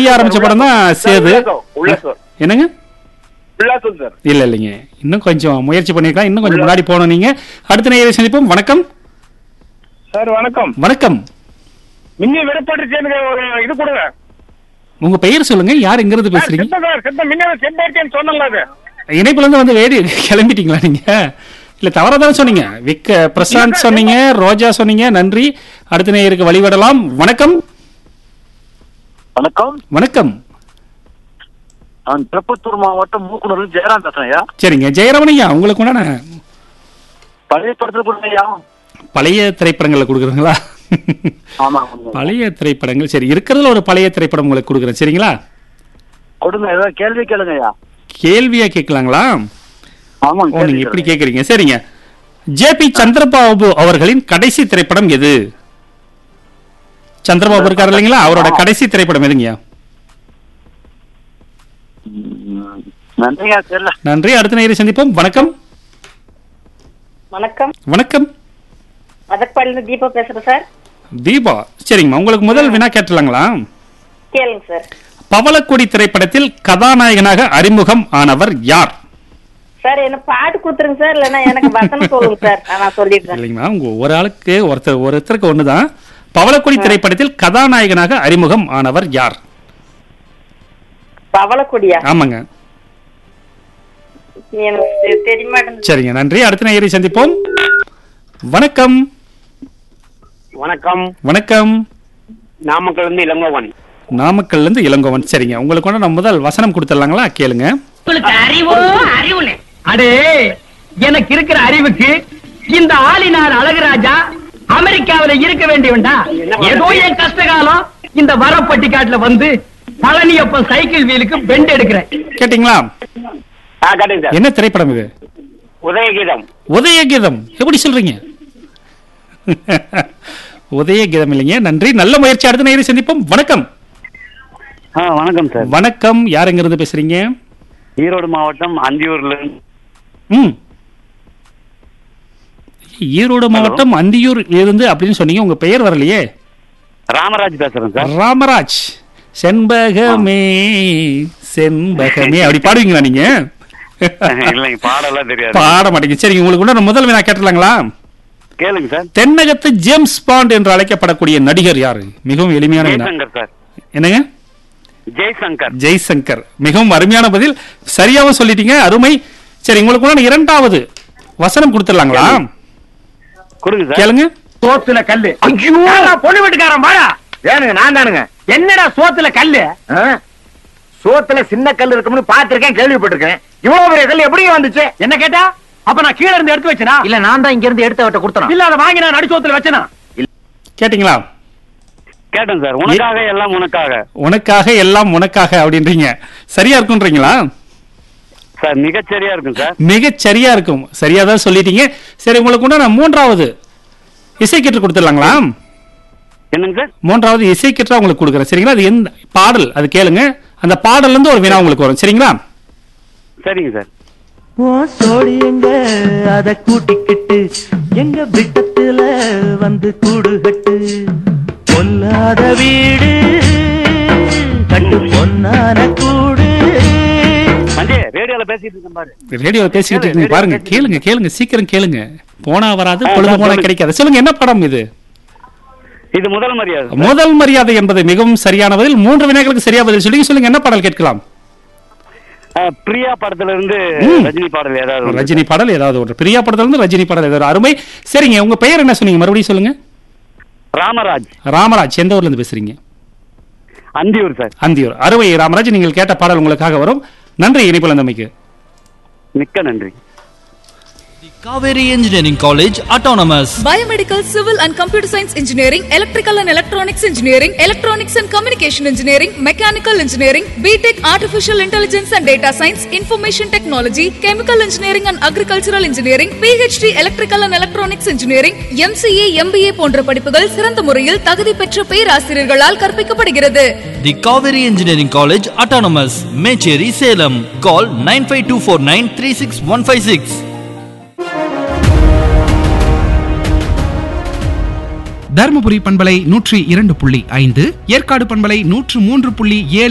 D ஆரம்பிச்ச படம் தான் சேது உள்ளாசம், உள்ளாசம். என்னங்க உள்ளாசம் சார் இல்ல இல்லைங்க இன்னும் கொஞ்சம் முயற்சி பண்ணிருக்கலாம் இன்னும் கொஞ்சம் முன்னாடி போகணும் நீங்க அடுத்த நேரம் சந்திப்போம் வணக்கம் சார் வணக்கம் வணக்கம் மின்னி விடப்பட்டுச்சு எனக்கு ஒரு இது கொடுங்க உங்க பெயர் சொல்லுங்க யார் எங்க இருந்து பேசுறீங்க செத்த சார் செத்த மின்ன செம்பாயிட்டேன்னு சொன்னல அது இணைப்புல இருந்து வந்து வேடி கிளம்பிட்டீங்களா நீங்க இல்ல தவறா தானே சொன்னீங்க விக்க பிரசாந்த் சொன்னீங்க ரோஜா சொன்னீங்க நன்றி அடுத்த நேயருக்கு வழிவிடலாம் வணக்கம் வணக்கம் வணக்கம் நான் திருப்பத்தூர் மாவட்டம் மூக்குனூர் ஜெயராம் பேசுறேன் ஐயா சரிங்க ஜெயரமணியா உங்களுக்கு உண்டான பழைய படத்துல கொடுங்க ஐயா பழைய திரைப்படங்களை கொடுக்குறீங்களா ஆமா கொடுங்க. பழைய திரைப்படங்கள் சரி இருக்கிறதுல ஒரு பழைய திரைப்படம் உங்களுக்கு கொடுக்குறேன் சரிங்களா கொடுங்க ஏதாவது கேள்வி கேளுங்க ஐயா கேள்வியா கேட்கலாங்களா ஆமா ஓ நீங்க இப்படி கேக்குறீங்க சரிங்க ஜேபி சந்திரபாபு அவர்களின் கடைசி திரைப்படம் எது சந்திரபாபு இருக்காரு இல்லைங்களா அவரோட கடைசி திரைப்படம் எதுங்கய்யா நன்றியா தெரியல நன்றி அடுத்த நேரம் சந்திப்போம் வணக்கம் வணக்கம் வணக்கம் அதற்பாடிலிருந்து தீபா பேசுறேன் சார் தீபா சரிங்கம்மா உங்களுக்கு முதல் வினா கேட்டலாங்களா கேளுங்க சார் பவளக்கொடி திரைப்படத்தில் கதாநாயகனாக அறிமுகம் ஆனவர் யார் சார் என்ன பாட்டு கொடுத்துருங்க சார் இல்லைன்னா எனக்கு வசனம் சொல்லுங்க சார் நான் சொல்லிடுறேன் இல்லைங்கம்மா உங்க ஒரு ஆளுக்கு ஒருத்தர் ஒருத்தருக்கு ஒண்ணுதான் பவளக்கொடி திரைப்படத்தில் கதாநாயகனாக அறிமுகம் ஆனவர் யார் பவளக்கொடியா ஆமாங்க எனக்கு தெ- தெரிய மாட்டேங்குது சரிங்க நன்றி அடுத்த நேயரை சந்திப்போம் வணக்கம் வணக்கம் வணக்கம் நாமக்கல் இருந்து இளங்கோவன் நாமக்கல்ல இருந்து இளங்கோவன் சரிங்க உங்களுக்கு கூட நான் முதல் வசனம் கொடுத்துடலாங்களா கேளுங்க உங்களுக்கு அறிவோ அறிவுனே அடே எனக்கு இருக்கிற அறிவுக்கு இந்த ஆளினார் அழகுராஜா அமெரிக்காவில இருக்க வேண்டியவன்டா ஏதோ என் கஷ்ட காலம் இந்த வரப்பட்டி காட்டுல வந்து பழனியப்பன் சைக்கிள் வீலுக்கு பெண்ட் எடுக்கிறேன் கேட்டிங்களா ஆ கட்டுங்க சார் என்ன திரைப்படம் இது உதயகீதம் உதயகீதம் எப்படி சொல்றீங்க உதயகீதம் இல்லைங்க நன்றி நல்ல முயற்சி அடுத்த நேயரை சந்திப்போம் வணக்கம் ஆ வணக்கம் சார் வணக்கம் யார் எங்க இருந்து பேசுறீங்க ஈரோடு மாவட்டம் அந்தியூர்ல இருந்து ம் ஈரோடு மாவட்டம் அந்தியூர் இருந்து அப்படின்னு சொன்னீங்க உங்க பெயர் வரலையே ராமராஜ் பேசுறேன் சார் ராமராஜ் செண்பகமே செண்பகமே அப்படி பாடுவீங்களா நீங்க இல்லைங்க பாடலாம் தெரியாது பாட மாட்டீங்க சரிங்க உங்களுக்கு கூட நான் முதல் வினா கேட்டலாங்களா கேளுங்க சார் தென்னகத்து ஜேம்ஸ் பாண்ட் என்று அழைக்கப்படக்கூடிய நடிகர் யாரு மிகவும் எளிமையான வினா ஜெய்சங்கர் சார் என்னங்க ஜெய்சங்கர் ஜெய்சங்கர் மிகவும் அருமையான பதில் சரியாவும் சொல்லிட்டீங்க அருமை சரி உங்களுக்கு கூட நான் இரண்டாவது வசனம் கொடுத்துடலாங்களா கொடுங்க சார் கேளுங்க சோத்துல கல்லு ஐயோ பொண்ணு வீட்டுக்காரன் பாடா ஏனுங்க நான் தானுங்க என்னடா சோத்துல கல்லு சோத்துல சின்ன கல் இருக்கும்னு பாத்திருக்கேன் கேள்விப்பட்டிருக்கேன் இவ்வளவு பெரிய கல் எப்படி வந்துச்சு என்ன கேட்டா அப்ப நான் கீழ இருந்து எடுத்து வச்சனா இல்ல நான் தான் இங்க இருந்து எடுத்து அவட்ட கொடுத்தேன் இல்ல அதை வாங்கி நான் நடுச்சோத்துல வச்சனா கேட்டிங்களா கேட்டேன் சார் உனக்காக எல்லாம் உனக்காக உனக்காக எல்லாம் உனக்காக அப்படின்றீங்க சரியா இருக்குன்றீங்களா சார் மிகச்சரியா இருக்கும் சார் மிகச் சரியா இருக்கும் சரியா தான் சொல்லிட்டீங்க சரி உங்களுக்கு கூட நான் மூன்றாவது இசை கீற்று கொடுத்துடலாங்களா என்னங்க சார் மூன்றாவது இசை கீற்றா உங்களுக்கு கொடுக்குறேன் சரிங்களா அது எந்த பாடல் அது கேளுங்க அந்த பாடல்ல இருந்து ஒரு வினா உங்களுக்கு வரும் சரிங்களா சரிங்க சார் உன் சோடி எங்க அத கூட்டிக்கிட்டு எங்க விட்டத்துல வந்து கூடு கட்டு பொல்லாத வீடு கட்டு பொன்னான கூடு சஞ்சய் ரேடியோல பேசிட்டு இருக்கேன் பாரு ரேடியோ பேசிக்கிட்டு இருக்கீங்க பாருங்க கேளுங்க கேளுங்க சீக்கிரம் கேளுங்க போனா வராது ஆ, பொழுது நான் போனா சொல்லுங்க. கிடைக்காது சொல்லுங்க என்ன படம் இது இது முதல் மரியாதை சார். முதல் மரியாதை என்பது மிகவும் சரியான பதில் மூன்று வினாக்களுக்கு சரியா பதில் சொல்லி சொல்லுங்க என்ன பாடல் கேட்கலாம் ஆ, பிரியா படத்துல இருந்து ம். ரஜினி பாடல் ஏதாவது ஒண்ணு. ரஜினி பாடல் ஏதாவது ஒன்று பிரியா படத்துல இருந்து ரஜினி பாடல் ஏதாவது அருமை சரிங்க உங்க பெயர் என்ன சொன்னீங்க மறுபடியும் சொல்லுங்க ராமராஜ் ராமராஜ் எந்த ஊர்ல இருந்து பேசுறீங்க அந்தியூர் சார் அந்தியூர் அறுவை ராமராஜ் நீங்கள் கேட்ட பாடல் உங்களுக்காக வரும் நன்றி இணைப்புல நம்பிக்கை மிக்க நன்றி Kaveri Engineering College Autonomous. Biomedical, Civil and Computer Science Engineering, Electrical and Electronics Engineering, Electronics and Communication Engineering, Mechanical Engineering, BTech Artificial Intelligence and Data Science, Information Technology, Chemical Engineering and Agricultural Engineering, PhD Electrical and Electronics Engineering, MCA, MBA போன்ற படிப்புகள் சிறந்த முறையில் தகுதி பெற்ற பேராசிரியர்களால் கற்பிக்கப்படுகிறது The Kaveri Engineering College Autonomous. Mecheri Salem. Call 95249 36156. Dharmapuri பண்பலை நூற்றி இரண்டு புள்ளி ஐந்து ஏற்காடு பண்பலை நூற்று மூன்று புள்ளி ஏழு